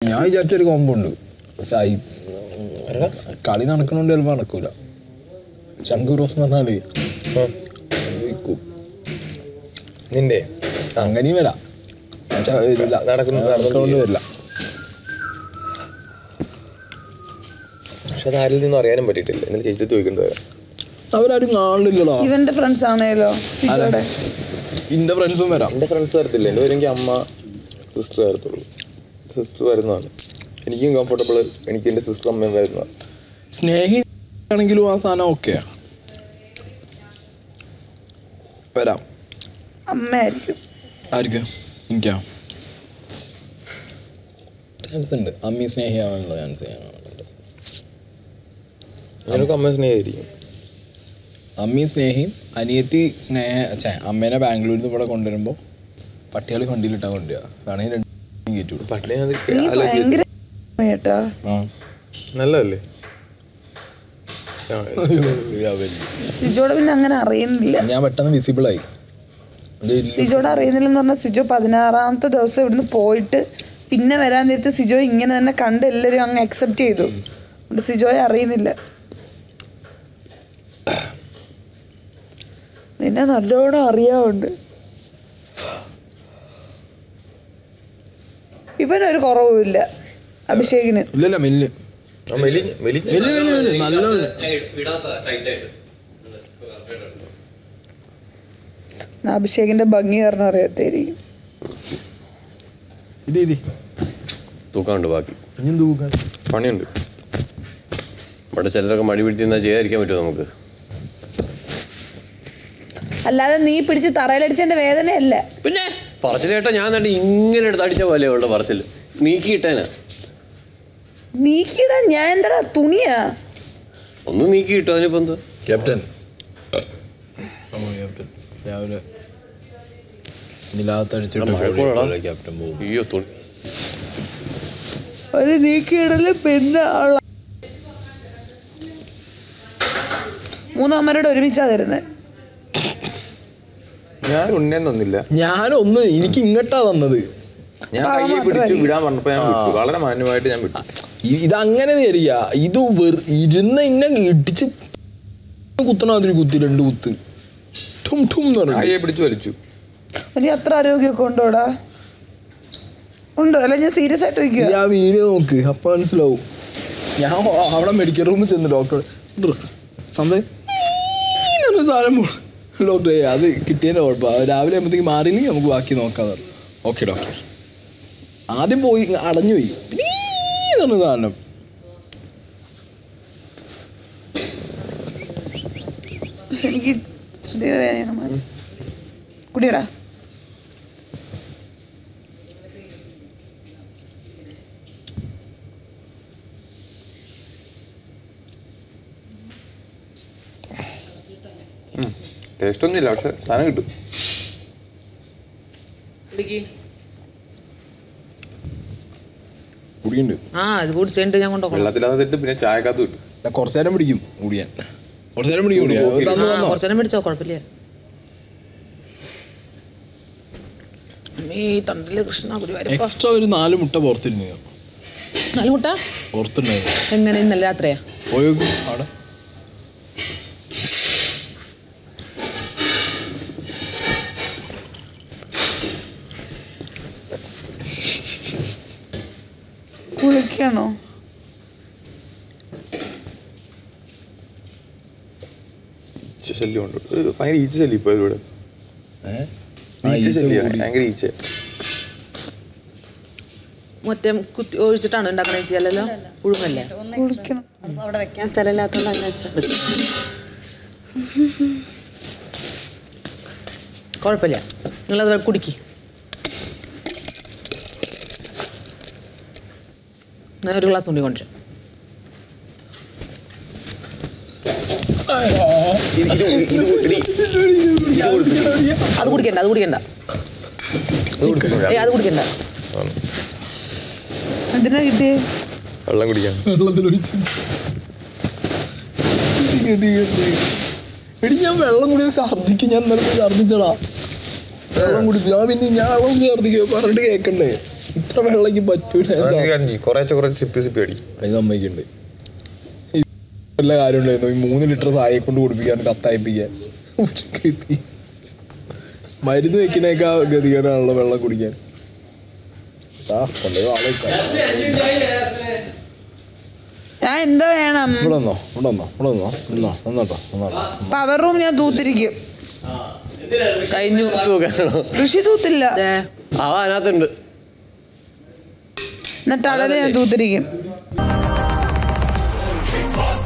ഞാൻ വിചാരിച്ചൊരു കോമ്പോ ഉണ്ട് പക്ഷെ ഐ കളി നടക്കണോണ്ട് ചിലപ്പോൾ നടക്കൂല ചങ്ക് റോസ് എന്ന് പറഞ്ഞാല് അത് വിൽക്കും നിന്റെ അങ്ങനെയും വരാം പക്ഷെ വരില്ല നടക്കുന്നു, നടക്കണോണ്ട് വരില്ല പക്ഷെ അത് ആരിൽ നിന്നും അറിയാനും പറ്റിയിട്ടില്ല എന്നിട്ട് ചേച്ചി ചോദിക്കേണ്ടി വരാം അവരാരും കാണില്ലല്ലോ ഇവന്റെ ഫ്രണ്ട്സ് ആണേലോ സിജോടെ ഇന്റെ ഫ്രണ്ട്സും വരാം എൻ്റെ ഫ്രണ്ട്സ് വരത്തില്ല എൻ്റെ പേരെങ്കിൽ അമ്മ സിസ്റ്റർ വരത്തുള്ളൂ സിസ്റ്റർ വരുന്നതാണ് എനിക്കും കംഫർട്ടബിൾ എനിക്ക് എൻ്റെ സിസ്റ്റർ അമ്മയും വരുന്നതാണ് സ്നേഹി ആണെങ്കിലും ആ സാധനം ഓക്കെയാ വരാം അമ്മയായിരിക്കും ആർക്ക് എനിക്കാ ചാൻസ് ഉണ്ട് അമ്മി സ്നേഹിയാവാനുള്ള ചാൻസ് ചെയ്യാനുണ്ട് എനിക്ക് അമ്മ സ്നേഹമായിരിക്കും അമ്മി സ്നേഹിയും അനിയത്തി സ്നേഹ ഛെ, അമ്മേനെ ബാംഗ്ലൂരിൽ നിന്ന് ഇവിടെ കൊണ്ടുവരുമ്പോൾ പട്ടികളി വണ്ടിയിലിട്ടാ കൊണ്ടുപോവുക വേണമെങ്കിൽ രണ്ടും കയറ്റി വിടും പട്ടിണി അത് നീ ആലോചിച്ച് ഭയങ്കര കേട്ടാ ആ നല്ലതല്ലേ ആ, സിജോടെ പിന്നെ അങ്ങനെ അറിയുന്നില്ല ഞാൻ പെട്ടെന്ന് വിസിബിൾ ആയി ഒരു വലിയ- സിജോടെ അറിയുന്നില്ലെന്ന് പറഞ്ഞാൽ സിജോ പതിനാറാമത്തെ ദിവസം ഇവിടുന്ന് പോയിട്ട് പിന്നെ വരാൻ നേരത്തെ സിജോ ഇങ്ങനെ തന്നെ കണ്ട് എല്ലാവരും അങ്ങ് അക്സെപ്റ്റ് ചെയ്തു അതുകൊണ്ട് സിജോയെ അറിയുന്നില്ല നിന്നെ നല്ലോണം അറിയാവുണ്ട് ഇവനൊരു കുറവുമില്ല അഭിഷേകിന് ഇല്ലല്ല മെല്ല് ആ മെലിഞ്ഞ് മെലിഞ്ഞ് മെല്ല് മെല്ല് മെല്ല് നല്ല അഭിഷേകിന്റെ ഭംഗി കാരണം അറിയാത്തായിരിക്കും ഇരി ഇരി തൂക്കാനുണ്ട് ബാക്കി ഇനി എന്ത് തൂക്കാൻ പണിയുണ്ട് ഇവിടെ ചിലരൊക്കെ മടി പിടിച്ച് നിന്നാൽ ചെയ്യാതിരിക്കാൻ പറ്റുമോ നമുക്ക് അല്ലാതെ നീ പിടിച്ച് തറയിലടിച്ചതിന്റെ വേദനയല്ല പിന്നെ പറച്ചിൽ കേട്ടാ ഞാൻ തന്നെ ഇങ്ങനെ എടുത്ത് അടിച്ച പോലെ അവളുടെ പറച്ചിൽ നീക്കിയിട്ടേനാ നീക്കിടാൻ ഞാൻ എന്താ തുണിയാ ഒന്ന് നീക്കി കിട്ടും അതിനിപ്പോ എന്താ ക്യാപ്റ്റൻ ക്യാപ്റ്റൻ രാവിലെ നിലാത്തടിച്ചിട്ട് മഴക്കോളാടാ. ക്യാപ്റ്റൻ പോകും അയ്യോ തുണി ഒരു നീക്കിയിടല് പിന്നെ ആളാ മൂന്നമ്മരോട് ഒരുമിച്ചാ തരുന്നത് ഞാൻ ഉണ്ണേൻ തന്നില്ല ഞാനൊന്ന് എനിക്ക് ഇങ്ങട്ടാ തന്നത് ഞാൻ കയ്യെ പിടിച്ച് വിടാൻ പറഞ്ഞപ്പോ ഞാൻ വിട്ടു വളരെ മാന്യമായിട്ട് ഞാൻ വിട്ടു ഇ- ഇതങ്ങനെ തരിക ഇത് വെറു ഇരുന്ന് ഇന്നെ ഇടിച്ച് കുത്തണ അതിന് കുത്തി രണ്ട് കുത്ത് ഠും ഠും എന്ന് പറഞ്ഞു കയ്യെ പിടിച്ച് വലിച്ചു ഇനി അത്ര ആരോഗ്യമൊക്കെ ഉണ്ടോടാ ഉണ്ടോ അല്ല ഞാൻ സീരിയസ് ആയിട്ട് വയ്ക്കുക ആ വീഡിയോ നോക്ക് അപ്പൊ മനസ്സിലാവും ഞാൻ അവിടെ മെഡിക്കൽ റൂമിൽ ചെന്ന് ഡോക്ടർ സന്ദേ സാധനം ഡോക്ടറെ അത് കിട്ടിയതിന്റെ കുഴപ്പം രാവിലെ ആകുമ്പോഴത്തേക്ക് മാറിയില്ലെങ്കിൽ നമുക്ക് ബാക്കി നോക്കാന്ന് പറഞ്ഞു ഓക്കെ ഡോക്ടർ ആദ്യം പോയി ഇങ്ങ് അടഞ്ഞു പോയി എന്ന് പറഞ്ഞ സാധനം എനിക്ക് ചെറിയ വേദനയാണ് മാറി. കുടിയടാ ടേസ്റ്റ് ഒന്നുമില്ല പക്ഷെ സാധനം കിട്ടും കുടിയുണ്ട് ആ ഇത് കുടിച്ചിട്ട് ഞാൻ കൊണ്ടുപോകണം വെള്ളത്തിലാന്നിട്ട് പിന്നെ ചായക്കകത്ത് കിട്ടും ഞാൻ കുറച്ചു നേരം പിടിക്കും കുടിയാൻ കുറച്ചു നേരം പിടിക്കും കുടിയാൻ കോഫി തന്നു തന്നോ കുറച്ചു നേരം പിടിച്ചോ കുഴപ്പമില്ല ഈ തണ്ടില് കൃഷ്ണ ഗുരുവായൂരപ്പ എക്സ്ട്രാ ഒരു നാല് മുട്ട പുറത്തിരുന്നു നല്ല മുട്ട പുറത്തുണ്ടായിരുന്നു എങ്ങനെ ഇന്നലെ രാത്രിയാ പോയോ അവിടെ കുളിക്കണോ ഈച്ച ശല്യം ഉണ്ട് ഇത് ഭയങ്കര ഈച്ച ശല്യം ഇപ്പൊ ഇവിടെ ഏഹ് ആ, ഈച്ച ഈച്ച ശല്യം കൂടി. ഭയങ്കര ഈച്ച മറ്റേ കുത്തി ഒഴിച്ചിട്ടാണ് ഉണ്ടാക്കണേ ചെയ്യല്ലോ പുഴുങ്ങല്ലേ കുളിക്കണം അവിടെ വെക്കാൻ സ്ഥലമില്ലാത്തതുകൊണ്ട് അങ്ങനെ വെച്ചതാ. കുഴപ്പമില്ല നിങ്ങളത് കുടിക്ക് ഞാൻ ഒരു ഗ്ലാസ് കൊണ്ട് കൊണ്ടുവരാം അത് കുടിക്കണ്ട അത് കുടിക്കണ്ട ഏ അത് കുടിക്കണ്ട എന്തിനാ കിട്ടിയേ വെള്ളം കുടിക്കാൻ വെള്ളത്തിലൊഴിച്ച് ഗതി കെട്ട്. എടി ഞാൻ വെള്ളം കുടി ഛർദിക്കും ഞാൻ ഇന്നലെ പോയി ഛർദിച്ചടാ വെള്ളം കുടിച്ചു ഞാൻ പിന്നെ ഞാൻ വെള്ളം ഛർദിക്കുക പറഞ്ഞിട്ട് കേക്കണ്ടേ ഇത്ര അത്ര വെള്ളക്ക് പറ്റൂല ഞാൻ സാ- കുറേശ്ശെ കുറച്ച് സിപ്പി സിപ്പി അടി അത് സമ്മതിക്കുന്നുണ്ട് ഈ വല്ല കാര്യം ഉണ്ടായിരുന്നു ഈ മൂന്ന് ലിറ്റർ സായെ കൊണ്ട് കുടിപ്പിക്കാൻ കത്തയപ്പിക്കാൻ ഒരു ഗതി. മരുന്ന് വെക്കുന്നേക്കാ ഗതികേടാണല്ലോ വെള്ളം കുടിക്കാൻ ആ കൊണ്ടുപോയി ആളെ ഞാൻ എന്തോ വേണം ഇവിടെ വന്നോ ഇവിടെ വന്നോ ഇവിടെ വന്നോ നിന്നോ നിന്നോട്ടോ നിന്നോട്ടോ പവർ റൂം ഞാൻ തൂത്തിരിക്കും കഴിഞ്ഞു തൂക്കാണോ ഋഷി തൂത്തില്ല ദേ, അവ അതിനകത്തുണ്ട് എന്നിട്ട് അടല് ഞാൻ തൂത്തിരിക്കും